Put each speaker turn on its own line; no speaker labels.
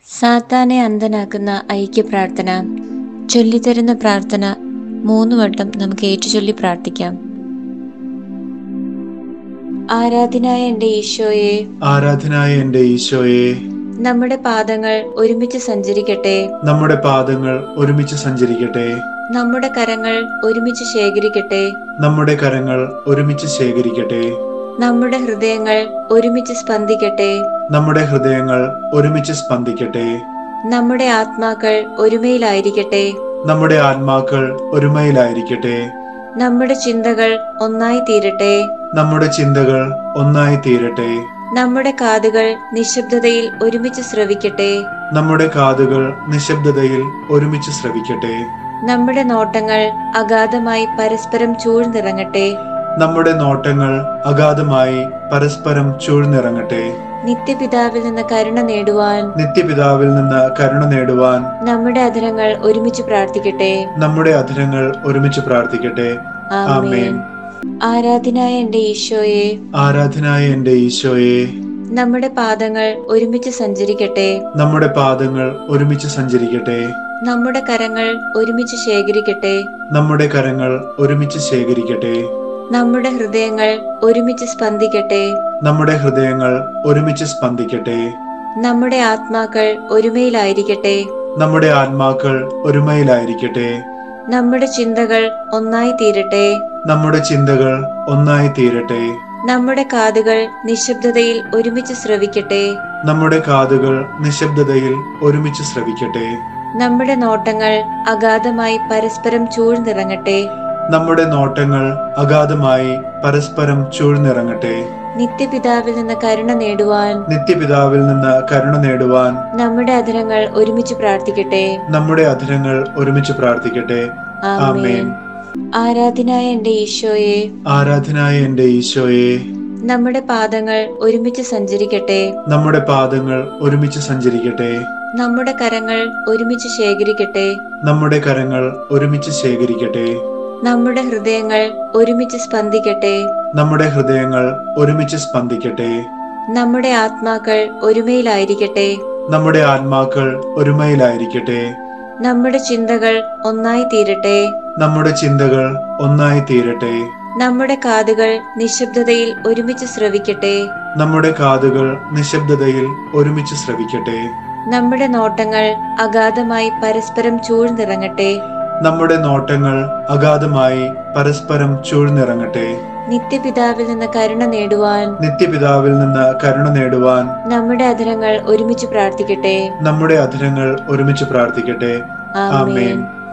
സാത്താനെ അന്ധനാക്കുന്ന ഐക്യപ്രാർത്ഥന ചൊല്ലിത്തരുന്ന പ്രാർത്ഥന മൂന്ന് വട്ടം നമുക്ക് ഏറ്റുചൊല്ലി പ്രാർത്ഥിക്കാം ആരാധനായ എൻ്റെ ഈശോയെ
ആരാധനായ എന്റെ ഈശോയെ
നമ്മുടെ പാദങ്ങൾ ഒരുമിച്ച് സഞ്ചരിക്കട്ടെ
നമ്മുടെ പാദങ്ങൾ ഒരുമിച്ച് സഞ്ചരിക്കട്ടെ
നമ്മുടെ കരങ്ങൾ ഒരുമിച്ച് ശേഖരിക്കട്ടെ
നമ്മുടെ കരങ്ങൾ ഒരുമിച്ച് ശേഖരിക്കട്ടെ
നമ്മുടെ ഹൃദയങ്ങൾ ഒരുമിച്ച് സ്പന്ദിക്കട്ടെ
നമ്മുടെ ഹൃദയങ്ങൾ ഒരുമിച്ച് സ്പന്ദിക്കട്ടെ
നമ്മുടെ ആത്മാക്കൾ ഒരുമയിലായിരിക്കട്ടെ
നമ്മുടെ ആത്മാക്കൾ ഒരുമയിലായിരിക്കട്ടെ
നമ്മുടെ ചിന്തകൾ ഒന്നായി തീരട്ടെ
നമ്മുടെ ചിന്തകൾ ഒന്നായി തീരട്ടെ
നമ്മുടെ കാതുകൾ നിശബ്ദതയിൽ ഒരുമിച്ച് ശ്രവിക്കട്ടെ
നമ്മുടെ കാതുകൾ നിശബ്ദതയിൽ ഒരുമിച്ച് ശ്രവിക്കട്ടെ
നമ്മുടെ നോട്ടങ്ങൾ അഗാധമായി പരസ്പരം ചൂഴ്ന്നിറങ്ങട്ടെ
നമ്മുടെ നോട്ടങ്ങൾ അഗാധമായി പരസ്പരം ചൂഴ്ന്നിറങ്ങട്ടെ
നിത്യപിതാവിൽ നിന്ന് കരുണ നേടുവാൻ
നിത്യപിതാവിൽ നിന്ന് കരുണ നേടുവാൻ
നമ്മുടെ അധരങ്ങൾ ഒരുമിച്ച് പ്രാർത്ഥിക്കട്ടെ
നമ്മുടെ അധരങ്ങൾ ഒരുമിച്ച് പ്രാർത്ഥിക്കട്ടെ ആമേൻ
ആരാധനായ എൻ്റെ ഈശോയെ
ആരാധനായ എന്റെ ഈശോയെ
നമ്മുടെ പാദങ്ങൾ ഒരുമിച്ച് സഞ്ചരിക്കട്ടെ
നമ്മുടെ പാദങ്ങൾ ഒരുമിച്ച് സഞ്ചരിക്കട്ടെ
നമ്മുടെ കരങ്ങൾ ഒരുമിച്ച് ശേഖരിക്കട്ടെ
നമ്മുടെ കരങ്ങൾ ഒരുമിച്ച് ശേഖരിക്കട്ടെ
നമ്മുടെ ഹൃദയങ്ങൾ ഒരുമിച്ച് സ്പന്ദിക്കട്ടെ
നമ്മുടെ ഹൃദയങ്ങൾ ഒരുമിച്ച് സ്പന്ദിക്കട്ടെ
നമ്മുടെ ആത്മാക്കൾ ഒരുമയിലായിരിക്കട്ടെ
നമ്മുടെ ആത്മാക്കൾ ഒരുമയിലായിരിക്കട്ടെ
നമ്മുടെ ചിന്തകൾ ഒന്നായി തീരട്ടെ
നമ്മുടെ ചിന്തകൾ ഒന്നായി തീരട്ടെ
നമ്മുടെ കാതുകൾ നിശബ്ദതയിൽ ഒരുമിച്ച് ശ്രവിക്കട്ടെ
നമ്മുടെ കാതുകൾ നിശബ്ദതയിൽ ഒരുമിച്ച് ശ്രവിക്കട്ടെ
നമ്മുടെ നോട്ടങ്ങൾ അഗാധമായി പരസ്പരം ചൂഴ്ന്നിറങ്ങട്ടെ
നമ്മുടെ നോട്ടങ്ങൾ അഗാധമായി പരസ്പരം ചൂഴ്ന്നിറങ്ങട്ടെ
നിത്യപിതാവിൽ നിന്ന് കരുണ നേടുവാൻ
നിത്യപിതാവിൽ നിന്ന് കരുണ നേടുവാൻ
നമ്മുടെ അധരങ്ങൾ ഒരുമിച്ച് പ്രാർത്ഥിക്കട്ടെ
നമ്മുടെ അധരങ്ങൾ ഒരുമിച്ച് പ്രാർത്ഥിക്കട്ടെ ആമേൻ
ആരാധനായ എൻ്റെ ഈശോയെ
ആരാധനായ എന്റെ ഈശോയെ
നമ്മുടെ പാദങ്ങൾ ഒരുമിച്ച് സഞ്ചരിക്കട്ടെ
നമ്മുടെ പാദങ്ങൾ ഒരുമിച്ച് സഞ്ചരിക്കട്ടെ
നമ്മുടെ കരങ്ങൾ ഒരുമിച്ച് ശേഖരിക്കട്ടെ
നമ്മുടെ കരങ്ങൾ ഒരുമിച്ച് ശേഖരിക്കട്ടെ
നമ്മുടെ ഹൃദയങ്ങൾ ഒരുമിച്ച് സ്പന്ദിക്കട്ടെ
നമ്മുടെ ഹൃദയങ്ങൾ ഒരുമിച്ച് സ്പന്ദിക്കട്ടെ
നമ്മുടെ ആത്മാക്കൾ ഒരുമയിലായിരിക്കട്ടെ
നമ്മുടെ ആത്മാക്കൾ ഒരുമയിലായിരിക്കട്ടെ
നമ്മുടെ ചിന്തകൾ ഒന്നായി തീരട്ടെ
നമ്മുടെ ചിന്തകൾ ഒന്നായി തീരട്ടെ
നമ്മുടെ കാതുകൾ നിശബ്ദതയിൽ ഒരുമിച്ച് ശ്രവിക്കട്ടെ
നമ്മുടെ കാതുകൾ നിശബ്ദതയിൽ ഒരുമിച്ച് ശ്രവിക്കട്ടെ
നമ്മുടെ നോട്ടങ്ങൾ അഗാധമായി പരസ്പരം ചൂഴ്ന്നിറങ്ങട്ടെ
നമ്മുടെ നോട്ടങ്ങൾ അഗാധമായി പരസ്പരം ചൂഴ്ന്നിറങ്ങട്ടെ
നിത്യപിതാവിൽ നിന്ന് കരുണ നേടുവാൻ
നിത്യപിതാവിൽ നിന്ന് കരുണ നേടുവാൻ
നമ്മുടെ അധരങ്ങൾ ഒരുമിച്ച് പ്രാർത്ഥിക്കട്ടെ
നമ്മുടെ അധരങ്ങൾ ഒരുമിച്ച് പ്രാർത്ഥിക്കട്ടെ
ആമേൻ
ആമേൻ